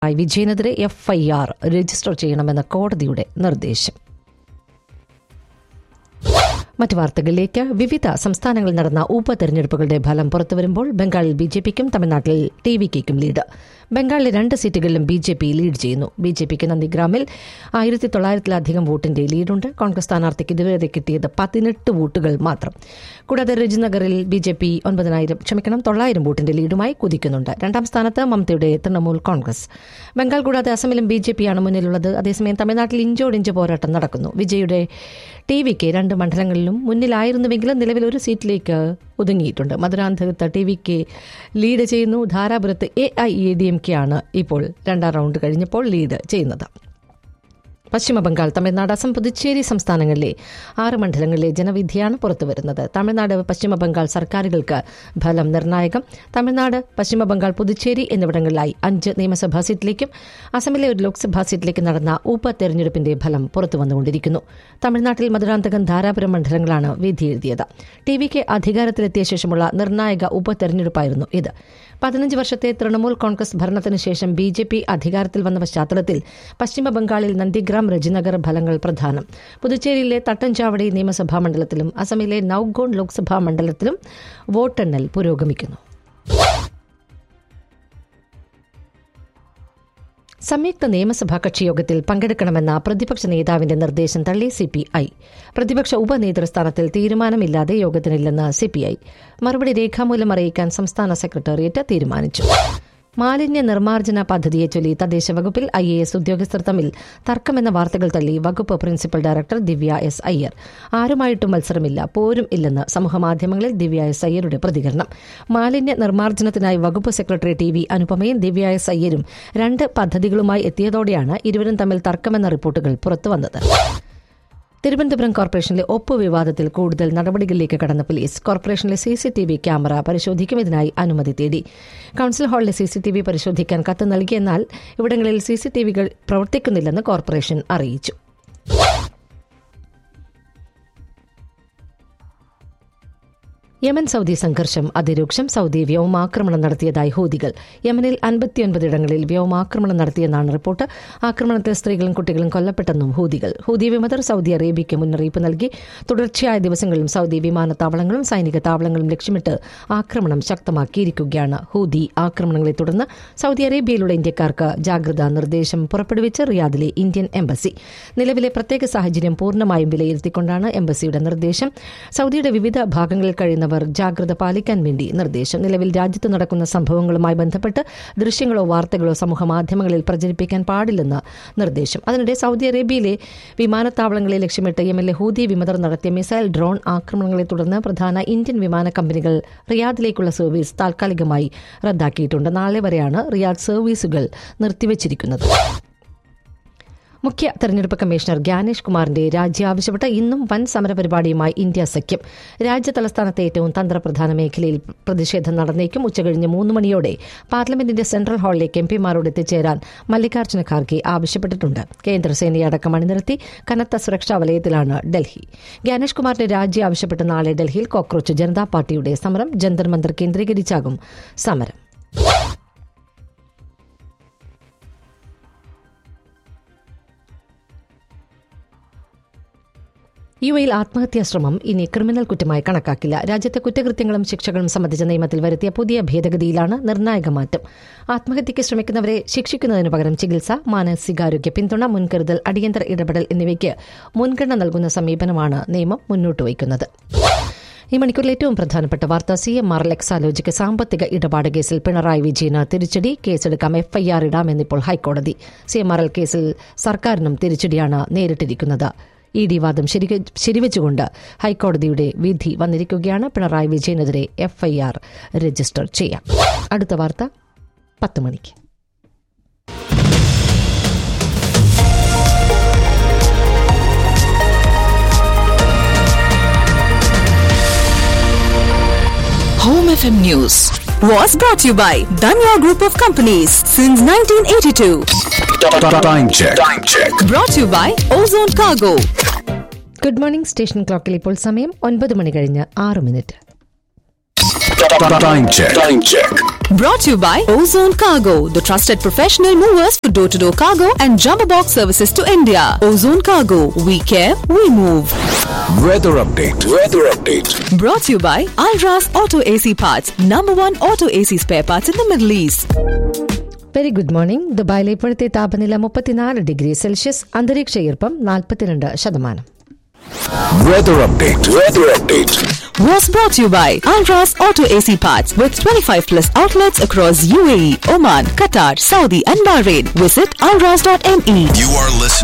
ആയി വിജയനെതിരെ FIR register ചെയ്യണമെന്ന കോടതിയുടെ നിർദ്ദേശം മറ്റു വാർത്തകളിലേക്ക് വിവിധ സംസ്ഥാനങ്ങളിൽ നടന്ന ഉപതെരഞ്ഞെടുപ്പുകളുടെ ഫലം പുറത്തുവരുമ്പോൾ ബംഗാളിൽ ബി ജെ പിക്കും തമിഴ്നാട്ടിൽ ടി വി കെക്കും ലീഡ് ബംഗാളിലെ രണ്ട് സീറ്റുകളിലും ബി ജെ പി ലീഡ് ചെയ്യുന്നു ബി ജെ പിക്ക് നന്ദിഗ്രാമിൽ ആയിരത്തി തൊള്ളായിരത്തിലധികം വോട്ടിന്റെ ലീഡുണ്ട് കോൺഗ്രസ് സ്ഥാനാർത്ഥിക്ക് ഇതുവരെ കിട്ടിയത് പതിനെട്ട് വോട്ടുകൾ മാത്രം കൂടാതെ രജനഗറിൽ ബി ജെ പി ഒൻപതിനായിരം ക്ഷമിക്കണം തൊള്ളായിരം വോട്ടിന്റെ ലീഡുമായി കുതിക്കുന്നുണ്ട് രണ്ടാം സ്ഥാനത്ത് മമതയുടെ തൃണമൂൽ കോൺഗ്രസ് ബംഗാൾ കൂടാതെ അസമിലും ബി ജെ പിയാണ് മുന്നിലുള്ളത് അതേസമയം തമിഴ്നാട്ടിൽ ഇഞ്ചോടിഞ്ച് പോരാട്ടം നടക്കുന്നു വിജയുടെ ടി വിക്ക് രണ്ട് മണ്ഡലങ്ങളിലും മുന്നിലായിരുന്നുവെങ്കിലും നിലവിൽ ഒരു സീറ്റിലേക്ക് ഒതുങ്ങിയിട്ടുണ്ട് മധുരാന്തകത്ത് ടി വിക്ക് ലീഡ് ചെയ്യുന്നു ധാരാപുരത്ത് A I A D M K ആണ് ഇപ്പോൾ രണ്ടാം റൗണ്ട് കഴിഞ്ഞപ്പോൾ ലീഡ് ചെയ്യുന്നത് പശ്ചിമബംഗാൾ തമിഴ്നാട് അസം പുതുച്ചേരി സംസ്ഥാനങ്ങളിലെ ആറ് മണ്ഡലങ്ങളിലെ ജനവിധിയാണ് പുറത്തുവരുന്നത് തമിഴ്നാട് പശ്ചിമബംഗാൾ സർക്കാരുകൾക്ക് ഫലം നിർണായകം തമിഴ്നാട് പശ്ചിമബംഗാൾ പുതുച്ചേരി എന്നിവിടങ്ങളിലായി അഞ്ച് നിയമസഭാ സീറ്റിലേക്കും അസമിലെ ഒരു ലോക്സഭാ സീറ്റിലേക്ക് നടന്ന ഉപതെരഞ്ഞെടുപ്പിന്റെ ഫലം പുറത്തുവന്നുകൊണ്ടിരിക്കുന്നു തമിഴ്നാട്ടിൽ മധുരാന്തകം ധാരാപുരം മണ്ഡലങ്ങളാണ് വിധി എഴുതിയത് ടി വിക്ക് അധികാരത്തിലെത്തിയ ശേഷമുള്ള നിർണായക ഉപതെരഞ്ഞെടുപ്പായിരുന്നു ഇത് പതിനഞ്ച് വർഷത്തെ തൃണമൂൽ കോൺഗ്രസ് ഭരണത്തിനു ശേഷം ബി ജെ പി അധികാരത്തിൽ വന്ന പശ്ചാത്തലത്തിൽ പശ്ചിമബംഗാളിൽ നന്ദിഗ്രാം രജനഗർ ഫലങ്ങൾ പ്രധാനം പുതുച്ചേരിയിലെ തട്ടഞ്ചാവടി നിയമസഭാ മണ്ഡലത്തിലും അസമിലെ നൌഗോൺ ലോക്സഭാ മണ്ഡലത്തിലും വോട്ടെണ്ണൽ പുരോഗമിക്കുന്നു സംയുക്ത നിയമസഭാ കക്ഷിയോഗത്തിൽ പങ്കെടുക്കണമെന്ന പ്രതിപക്ഷ നേതാവിന്റെ നിർദ്ദേശം തള്ളി സിപിഐ പ്രതിപക്ഷ ഉപനേതൃസ്ഥാനത്തിൽ തീരുമാനമില്ലാതെ യോഗത്തിനില്ലെന്ന് സിപിഐ മറുപടി രേഖാമൂലം അറിയിക്കാൻ സംസ്ഥാന സെക്രട്ടേറിയറ്റ് തീരുമാനിച്ചു മാലിന്യ നിർമ്മാർജ്ജന പദ്ധതിയെ ചൊല്ലി തദ്ദേശ വകുപ്പിൽ ഐ എ എസ് ഉദ്യോഗസ്ഥർ തമ്മിൽ തർക്കമെന്ന വാർത്തകൾ തള്ളി വകുപ്പ് principal director Divya S Iyer ആരുമായിട്ടും മത്സരമില്ല പോരും ഇല്ലെന്ന് സമൂഹമാധ്യമങ്ങളിൽ ദിവ്യ എസ് അയ്യരുടെ പ്രതികരണം മാലിന്യ നിർമ്മാർജ്ജനത്തിനായി വകുപ്പ് സെക്രട്ടറി ടി വി അനുപമയും ദിവ്യ എസ് അയ്യരും രണ്ട് പദ്ധതികളുമായി എത്തിയതോടെയാണ് ഇരുവരും തമ്മിൽ തർക്കമെന്ന റിപ്പോർട്ടുകൾ പുറത്തുവന്നത് തിരുവനന്തപുരം കോർപ്പറേഷനിലെ ഒപ്പ് വിവാദത്തിൽ കൂടുതൽ നടപടികളിലേക്ക് കടന്ന പോലീസ് കോർപ്പറേഷനിലെ C C T V camera പരിശോധിക്കും ഇതിനായി അനുമതി തേടി കൌൺസിൽ ഹാളിലെ സി സി ടി വി പരിശോധിക്കാൻ കത്ത് നൽകിയെന്നാൽ ഇവിടങ്ങളിൽ സി സി ടി വികൾ പ്രവർത്തിക്കുന്നില്ലെന്ന് കോർപ്പറേഷൻ അറിയിച്ചു യമൻ സൗദി സംഘർഷം അതിരൂക്ഷം സൗദി വ്യോമാക്രമണം നടത്തിയതായി ഹൂതികൾ യമനിൽ അൻപത്തിയൊൻപതിടങ്ങളിൽ വ്യോമാക്രമണം നടത്തിയെന്നാണ് റിപ്പോർട്ട് ആക്രമണത്തിൽ സ്ത്രീകളും കുട്ടികളും കൊല്ലപ്പെട്ടെന്നും ഹൂതികൾ ഹൂതി വിമതർ സൗദി അറേബ്യയ്ക്ക് മുന്നറിയിപ്പ് നൽകി തുടർച്ചയായ ദിവസങ്ങളിലും സൗദി വിമാനത്താവളങ്ങളും സൈനിക താവളങ്ങളും ലക്ഷ്യമിട്ട് ആക്രമണം ശക്തമാക്കിയിരിക്കുകയാണ് ഹൂതി ആക്രമണങ്ങളെ തുടർന്ന് സൗദി അറേബ്യയിലുള്ള ഇന്ത്യക്കാർക്ക് ജാഗ്രതാ നിർദ്ദേശം പുറപ്പെടുവിച്ച് റിയാദിലെ ഇന്ത്യൻ എംബസി നിലവിലെ പ്രത്യേക സാഹചര്യം പൂർണ്ണമായും വിലയിരുത്തിക്കൊണ്ടാണ് എംബസിയുടെ നിർദ്ദേശം സൗദിയുടെ വിവിധ ഭാഗങ്ങളിൽ കഴിയുന്ന ചെയ്യുന്നവർ ജാഗ്രത പാലിക്കാൻ വേണ്ടി നിർദ്ദേശം നിലവിൽ രാജ്യത്ത് നടക്കുന്ന സംഭവങ്ങളുമായി ബന്ധപ്പെട്ട് ദൃശ്യങ്ങളോ വാർത്തകളോ സമൂഹമാധ്യമങ്ങളിൽ പ്രചരിപ്പിക്കാൻ പാടില്ലെന്ന് നിർദ്ദേശം അതിനിടെ സൗദി അറേബ്യയിലെ വിമാനത്താവളങ്ങളെ ലക്ഷ്യമിട്ട് യമനിലെ ഹൂതി വിമതർ നടത്തിയ മിസൈൽ ഡ്രോൺ ആക്രമണങ്ങളെ തുടർന്ന് പ്രധാന ഇന്ത്യൻ വിമാന കമ്പനികൾ റിയാദിലേക്കുള്ള സർവീസ് താൽക്കാലികമായി റദ്ദാക്കിയിട്ടുണ്ട് നാളെ വരെയാണ് റിയാദ് സർവീസുകൾ നിർത്തിവച്ചിരിക്കുന്നത് മുഖ്യ തെരഞ്ഞെടുപ്പ് കമ്മീഷണർ ഗ്യാനേഷ് കുമാറിന്റെ രാജി ആവശ്യപ്പെട്ട് ഇന്നും വൻ സമരപരിപാടിയുമായി ഇന്ത്യ സഖ്യം രാജ്യ തലസ്ഥാനത്തെ ഏറ്റവും തന്ത്രപ്രധാന മേഖലയിൽ പ്രതിഷേധം നടന്നേക്കും ഉച്ചകഴിഞ്ഞ് മൂന്ന് മണിയോടെ പാർലമെന്റിന്റെ സെൻട്രൽ ഹാളിലേക്ക് എം പിമാരോട് എത്തിച്ചേരാൻ മല്ലികാർജ്ജുന ഖാർഗെ ആവശ്യപ്പെട്ടിട്ടുണ്ട് കേന്ദ്രസേനയെ അടക്കം അണിനിരത്തി കനത്ത സുരക്ഷാ വലയത്തിലാണ് ഡൽഹി ഗ്യാനേഷ് കുമാറിന്റെ രാജി ആവശ്യപ്പെട്ട് നാളെ ഡൽഹിയിൽ കോക്രോച്ച് ജനതാ പാർട്ടിയുടെ സമരം ജന്തർ മന്ദർ കേന്ദ്രീകരിച്ചാകും സമരം യു എയിൽ ആത്മഹത്യാ ശ്രമം ഇനി ക്രിമിനൽ കുറ്റമായി കണക്കാക്കില്ല രാജ്യത്തെ കുറ്റകൃത്യങ്ങളും ശിക്ഷകളും സംബന്ധിച്ച നിയമത്തിൽ വരുത്തിയ പുതിയ ഭേദഗതിയിലാണ് നിർണായക മാറ്റം ആത്മഹത്യയ്ക്ക് ശ്രമിക്കുന്നവരെ ശിക്ഷിക്കുന്നതിനു പകരം ചികിത്സ മാനസികാരോഗ്യ പിന്തുണ മുൻകരുതൽ അടിയന്തര ഇടപെടൽ എന്നിവയ്ക്ക് മുൻഗണന നൽകുന്ന സമീപനമാണ് നിയമം മുന്നോട്ട് വയ്ക്കുന്നത് ഈ മണിക്കൂറിൽ ഏറ്റവും പ്രധാനപ്പെട്ട വാർത്ത സി എം ആർ എക്സാലോജിക്ക് സാമ്പത്തിക ഇടപാട് കേസിൽ പിണറായി വിജയന് തിരിച്ചടി കേസെടുക്കാം എഫ്ഐആർ ഇടാമെന്നിപ്പോൾ ഹൈക്കോടതി സി എം ആർ എൽ കേസിൽ സർക്കാരിനും തിരിച്ചടിയാണ് നേരിട്ടിരിക്കുന്നത് ഇ ഡി വാദം ശരിവെച്ചുകൊണ്ട് ഹൈക്കോടതിയുടെ വിധി വന്നിരിക്കുകയാണ് പിണറായി വിജയനെതിരെ എഫ്ഐആർ രജിസ്റ്റർ ചെയ്യാം അടുത്ത വാർത്ത പത്ത് മണിക്ക് Home FM News was brought to you by Danya Group of Companies since 1982. Time check. Time check. Brought to you by Ozone Cargo. Good morning station ക്ലോക്കിൽ ഇപ്പോൾ സമയം ഒൻപത് മണി കഴിഞ്ഞ് ആറ് minute Time check. Time check. Brought to you by Ozone Cargo, the trusted professional movers for door to door cargo and jumbo box services to India. Ozone Cargo, we care, we move. Weather update. Weather update. Brought to you by Alras Auto AC Parts, number one auto AC spare parts in the Middle East. Very good morning ദുബായിലെ ഇപ്പോഴത്തെ താപനില മുപ്പത്തിനാല് degree Celsius അന്തരീക്ഷ ഈർപ്പം നാൽപ്പത്തിരണ്ട് ശതമാനം Weather update. Weather update. Was brought to you by Alras Auto AC Parts with 25 plus outlets across UAE, Oman, Qatar, Saudi, and Bahrain. Visit alras.me. You are listening.